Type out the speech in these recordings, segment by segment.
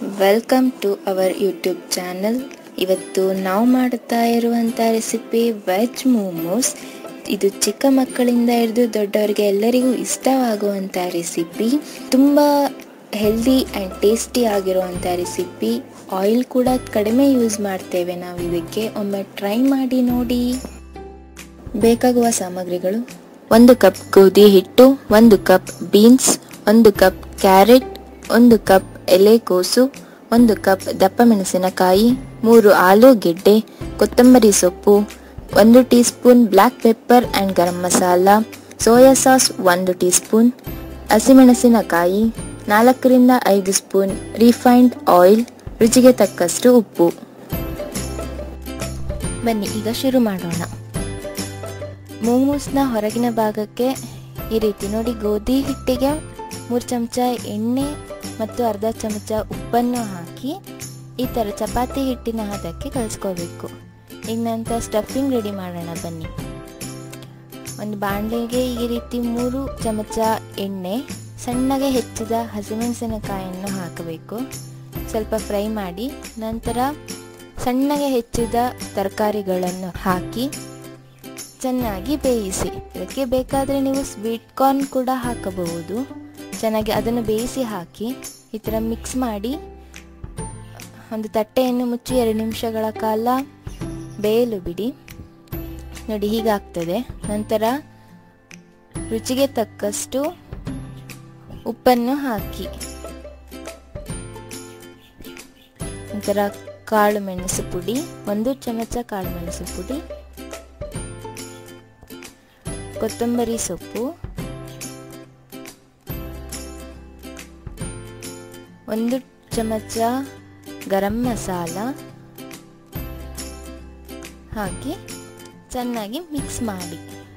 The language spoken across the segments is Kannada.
welcome to our YouTube channel ಇವತ್ತು ನಾವು ಮಾಡುತ್ತಾ ಇರುವಂಥ ರೆಸಿಪಿ ವೆಜ್ ಮೋಮೋಸ್ ಇದು ಚಿಕ್ಕ ಮಕ್ಕಳಿಂದ ಹಿಡಿದು ದೊಡ್ಡವರಿಗೆ ಎಲ್ಲರಿಗೂ ಇಷ್ಟವಾಗುವಂಥ ರೆಸಿಪಿ ತುಂಬ ಹೆಲ್ದಿ ಆ್ಯಂಡ್ ಟೇಸ್ಟಿ ಆಗಿರುವಂಥ ರೆಸಿಪಿ ಆಯಿಲ್ ಕೂಡ ಕಡಿಮೆ ಯೂಸ್ ಮಾಡ್ತೇವೆ ನಾವು ಇದಕ್ಕೆ ಒಮ್ಮೆ ಟ್ರೈ ಮಾಡಿ ನೋಡಿ ಬೇಕಾಗುವ ಸಾಮಗ್ರಿಗಳು ಒಂದು ಕಪ್ ಗೋಧಿ ಹಿಟ್ಟು ಒಂದು ಕಪ್ ಬೀನ್ಸ್ ಒಂದು ಕಪ್ ಕ್ಯಾರೆಟ್ ಒಂದು ಕಪ್ ಎಲೆಕೋಸು ಒಂದು ಕಪ್ ದಪ್ಪ ಮೆಣಸಿನಕಾಯಿ ಮೂರು ಆಲೂಗೆಡ್ಡೆ ಕೊತ್ತಂಬರಿ ಸೊಪ್ಪು ಒಂದು teaspoon black pepper and garam masala soya sauce ಒಂದು ಟೀ ಸ್ಪೂನ್ ಹಸಿಮೆಣಸಿನಕಾಯಿ ನಾಲ್ಕರಿಂದ ಐದು ಸ್ಪೂನ್ ರಿಫೈನ್ಡ್ ಆಯಿಲ್ ರುಚಿಗೆ ತಕ್ಕಷ್ಟು ಉಪ್ಪು ಬನ್ನಿ ಈಗ ಶುರು ಮಾಡೋಣ ಮೋಮೋಸ್ನ ಹೊರಗಿನ ಭಾಗಕ್ಕೆ ಈ ರೀತಿ ನೋಡಿ ಗೋಧಿ ಹಿಟ್ಟಿಗೆ ಮೂರು ಚಮಚ ಎಣ್ಣೆ ಮತ್ತು ಅರ್ಧ ಚಮಚ ಉಪ್ಪನ್ನು ಹಾಕಿ ಈ ಥರ ಚಪಾತಿ ಹಿಟ್ಟಿನ ಹದಕ್ಕೆ ಕಲಿಸ್ಕೋಬೇಕು ಈಗ ನಂತರ ಸ್ಟಫಿಂಗ್ ರೆಡಿ ಮಾಡೋಣ ಬನ್ನಿ ಒಂದು ಬಾಣಲೆಗೆ ಈ ರೀತಿ ಮೂರು ಚಮಚ ಎಣ್ಣೆ ಸಣ್ಣಗೆ ಹೆಚ್ಚಿದ ಹಸಿಮೆಣಸಿನಕಾಯನ್ನು ಹಾಕಬೇಕು ಸ್ವಲ್ಪ ಫ್ರೈ ಮಾಡಿ ನಂತರ ಸಣ್ಣಗೆ ಹೆಚ್ಚಿದ ತರಕಾರಿಗಳನ್ನು ಹಾಕಿ ಚೆನ್ನಾಗಿ ಬೇಯಿಸಿ ಇದಕ್ಕೆ ಬೇಕಾದರೆ ನೀವು ಸ್ವೀಟ್ ಕಾರ್ನ್ ಕೂಡ ಹಾಕಬಹುದು ಚೆನ್ನಾಗಿ ಅದನ್ನು ಬೇಯಿಸಿ ಹಾಕಿ ಈ ಥರ ಮಿಕ್ಸ್ ಮಾಡಿ ಒಂದು ತಟ್ಟೆಯನ್ನು ಮುಚ್ಚಿ ಎರಡು ನಿಮಿಷಗಳ ಕಾಲ ಬೇಯಲು ಬಿಡಿ ನೋಡಿ ಹೀಗಾಗ್ತದೆ ನಂತರ ರುಚಿಗೆ ತಕ್ಕಷ್ಟು ಉಪ್ಪನ್ನು ಹಾಕಿ ನಂತರ ಕಾಳು ಮೆಣಸು ಪುಡಿ ಒಂದು ಚಮಚ ಕಾಳು ಮೆಣಸು ಪುಡಿ ಕೊತ್ತಂಬರಿ ಸೊಪ್ಪು ಒಂದು ಚಮಚ ಗರಂ ಮಸಾಲ ಹಾಕಿ ಚೆನ್ನಾಗಿ ಮಿಕ್ಸ್ ಮಾಡಿ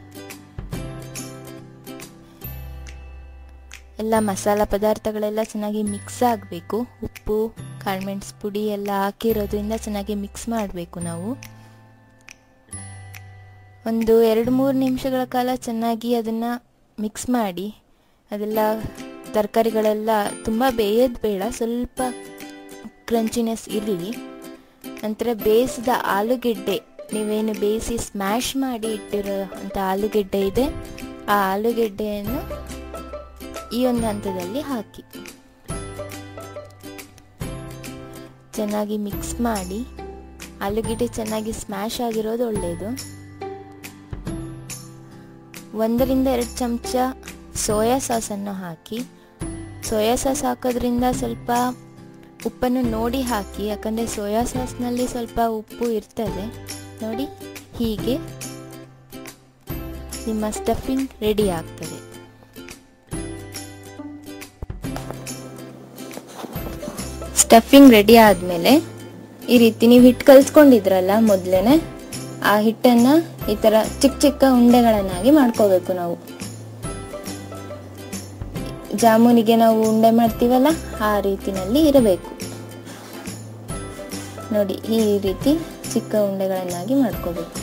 ಎಲ್ಲ ಮಸಾಲ ಪದಾರ್ಥಗಳೆಲ್ಲ ಚೆನ್ನಾಗಿ ಮಿಕ್ಸ್ ಆಗಬೇಕು ಉಪ್ಪು ಕಾಳುಮೆಣಸು ಪುಡಿ ಎಲ್ಲ ಹಾಕಿರೋದ್ರಿಂದ ಚೆನ್ನಾಗಿ ಮಿಕ್ಸ್ ಮಾಡಬೇಕು ನಾವು ಒಂದು ಎರಡು ಮೂರು ನಿಮಿಷಗಳ ಕಾಲ ಚೆನ್ನಾಗಿ ಅದನ್ನು ಮಿಕ್ಸ್ ಮಾಡಿ ಅದೆಲ್ಲ ತರಕಾರಿಗಳೆಲ್ಲ ತುಂಬ ಬೇಯೋದು ಬೇಡ ಸ್ವಲ್ಪ ಕ್ರಂಚಿನೆಸ್ ಇರಲಿ ನಂತರ ಬೇಯಿಸಿದ ಆಲೂಗೆಡ್ಡೆ ನೀವೇನು ಬೇಯಿಸಿ ಸ್ಮ್ಯಾಶ್ ಮಾಡಿ ಇಟ್ಟಿರೋ ಅಂಥ ಆಲೂಗೆಡ್ಡೆ ಇದೆ ಆ ಆಲೂಗೆಡ್ಡೆಯನ್ನು ಈ ಒಂದು ಹಂತದಲ್ಲಿ ಹಾಕಿ ಚೆನ್ನಾಗಿ ಮಿಕ್ಸ್ ಮಾಡಿ ಆಲೂಗೆಡ್ಡೆ ಚೆನ್ನಾಗಿ ಸ್ಮ್ಯಾಶ್ ಆಗಿರೋದು ಒಳ್ಳೆಯದು ಒಂದರಿಂದ ಎರಡು ಚಮಚ ಸೋಯಾ ಸಾಸನ್ನು ಹಾಕಿ ಸೋಯಾ ಸಾಸ್ ಹಾಕೋದ್ರಿಂದ ಸ್ವಲ್ಪ ಉಪ್ಪನ್ನು ನೋಡಿ ಹಾಕಿ ಯಾಕಂದರೆ ಸೋಯಾ ಸಾಸ್ನಲ್ಲಿ ಸ್ವಲ್ಪ ಉಪ್ಪು ಇರ್ತದೆ ನೋಡಿ ಹೀಗೆ ನಿಮ್ಮ ಸ್ಟಫಿಂಗ್ ರೆಡಿ ಆಗ್ತದೆ ಸ್ಟಫಿಂಗ್ ರೆಡಿ ಆದಮೇಲೆ ಈ ರೀತಿ ನೀವು ಹಿಟ್ಟು ಕಲಿಸ್ಕೊಂಡಿದ್ರಲ್ಲ ಮೊದಲೇ ಆ ಹಿಟ್ಟನ್ನು ಈ ಥರ ಚಿಕ್ಕ ಚಿಕ್ಕ ಉಂಡೆಗಳನ್ನಾಗಿ ಮಾಡ್ಕೋಬೇಕು ನಾವು ಜಾಮೂನಿಗೆ ನಾವು ಉಂಡೆ ಮಾಡ್ತೀವಲ್ಲ ಆ ರೀತಿನಲ್ಲಿ ಇರಬೇಕು ನೋಡಿ ಈ ರೀತಿ ಚಿಕ್ಕ ಉಂಡೆಗಳನ್ನಾಗಿ ಮಾಡ್ಕೋಬೇಕು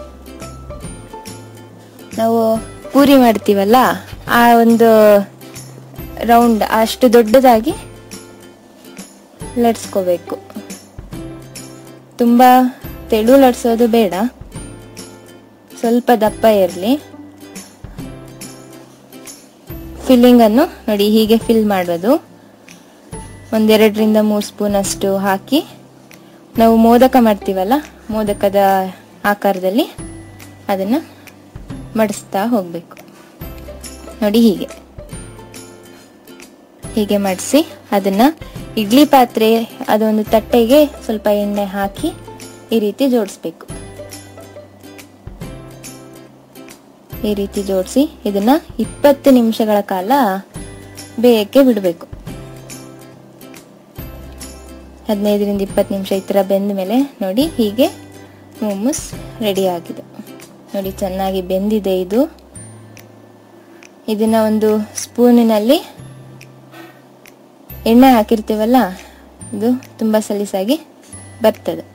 ನಾವು ಪೂರಿ ಮಾಡ್ತೀವಲ್ಲ ಆ ಒಂದು ರೌಂಡ್ ಅಷ್ಟು ದೊಡ್ಡದಾಗಿ ಲಟ್ಸ್ಕೋಬೇಕು ತುಂಬ ತೆಳು ಲಟ್ಸೋದು ಬೇಡ ಸ್ವಲ್ಪ ದಪ್ಪ ಇರಲಿ ಫಿಲ್ಲಿಂಗನ್ನು ನೋಡಿ ಹೀಗೆ ಫಿಲ್ ಮಾಡೋದು ಒಂದೆರಡರಿಂದ ಮೂರು ಸ್ಪೂನ್ ಅಷ್ಟು ಹಾಕಿ ನಾವು ಮೋದಕ ಮಾಡ್ತೀವಲ್ಲ ಮೋದಕದ ಆಕಾರದಲ್ಲಿ ಅದನ್ನು ಮಡಿಸ್ತಾ ಹೋಗಬೇಕು ನೋಡಿ ಹೀಗೆ ಹೀಗೆ ಮಡಿಸಿ ಅದನ್ನು ಇಡ್ಲಿ ಪಾತ್ರೆ ಅದೊಂದು ತಟ್ಟೆಗೆ ಸ್ವಲ್ಪ ಎಣ್ಣೆ ಹಾಕಿ ಈ ರೀತಿ ಜೋಡಿಸ್ಬೇಕು ಈ ರೀತಿ ಜೋಡಿಸಿ ಇದನ್ನ ಇಪ್ಪತ್ತು ನಿಮಿಷಗಳ ಕಾಲ ಬೇಯಕ್ಕೆ ಬಿಡಬೇಕು ಹದಿನೈದರಿಂದ ಇಪ್ಪತ್ತು ನಿಮಿಷ ಈ ಥರ ಬೆಂದ ಮೇಲೆ ನೋಡಿ ಹೀಗೆ ಮೋಮೋಸ್ ರೆಡಿ ಆಗಿದೆ ನೋಡಿ ಚೆನ್ನಾಗಿ ಬೆಂದಿದೆ ಇದು ಇದನ್ನ ಒಂದು ಸ್ಪೂನಿನಲ್ಲಿ ಎಣ್ಣೆ ಹಾಕಿರ್ತೀವಲ್ಲ ಇದು ತುಂಬ ಸಲೀಸಾಗಿ ಬರ್ತದೆ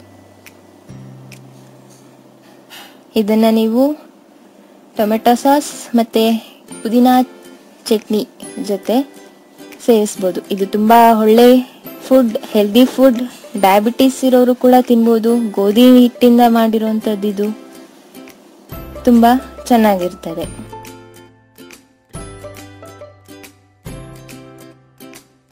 ಇದನ್ನ ನೀವು ಟೊಮೆಟೊ ಸಾಸ್ ಮತ್ತು ಪುದೀನಾ ಚಟ್ನಿ ಜೊತೆ ಸೇವಿಸ್ಬೋದು ಇದು ತುಂಬ ಒಳ್ಳೆ ಫುಡ್ ಹೆಲ್ದಿ ಫುಡ್ ಡಯಾಬಿಟಿಸ್ ಇರೋರು ಕೂಡ ತಿನ್ಬೋದು ಗೋಧಿ ಹಿಟ್ಟಿಂದ ಮಾಡಿರುವಂಥದ್ದು ಇದು ತುಂಬ ಚೆನ್ನಾಗಿರ್ತದೆ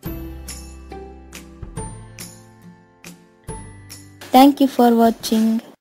ಥ್ಯಾಂಕ್ ಯು ಫಾರ್ ವಾಚಿಂಗ್